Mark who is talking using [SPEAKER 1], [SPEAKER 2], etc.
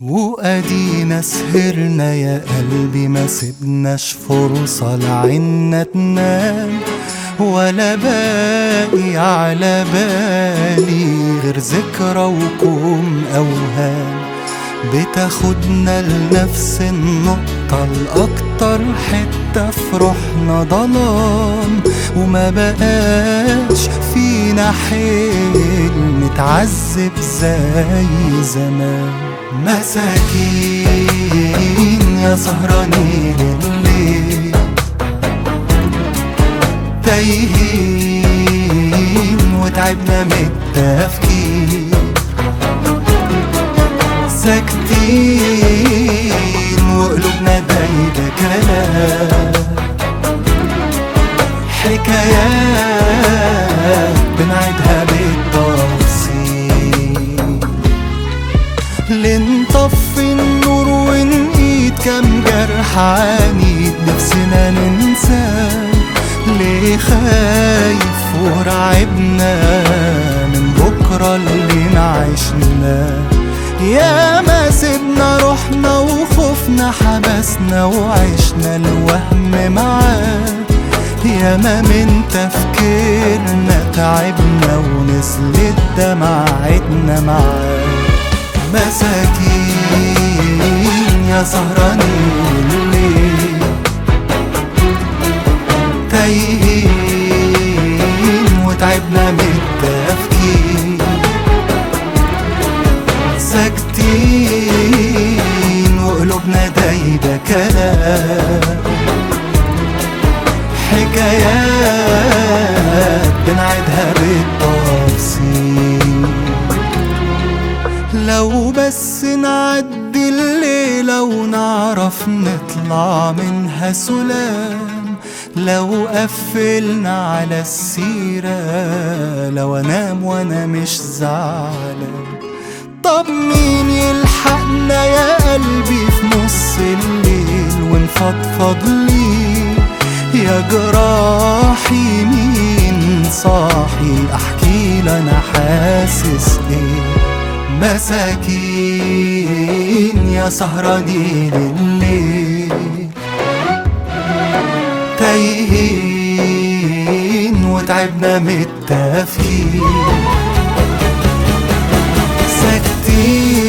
[SPEAKER 1] وادينا سهرنا يا قلبي ما سبناش فرصة لعنا تنام ولا باقي على بالي غير ذكرى وكوم أوهام بتاخدنا لنفس النقطة الأكتر حتة في روحنا ظلام وما بقاش فينا حيل نتعذب زي زمان مساكين يا سهرانين الليل تايهين وتعبنا من التفكير ساكتين وقلوبنا دايبة كلام حكايات بنعيدها بالتفصيل لنطفي النور ونقيد كم جرح عنيد نفسنا ننساه ليه خايف ورعبنا من بكرة اللي نعيشناه يا ما سيبنا روحنا وخوفنا حبسنا وعشنا الوهم معاه يا ما من تفكيرنا تعبنا ونسلت دمعتنا معاه مساكين يا سهرانين الليل تايهين وتعبنا من التفكير ساكتين وقلوبنا دايبة كلام حكايات بنعيدها بالتفصيل لو بس نعدي الليلة ونعرف نطلع منها سلام لو قفلنا على السيرة لو انام وانا مش زعلان طب مين يلحقنا يا قلبي في نص الليل ونفضفض ليه يا جراحي مين صاحي احكي انا حاسس ايه مساكين يا سهرانين الليل تايهين وتعبنا من التفكير ساكتين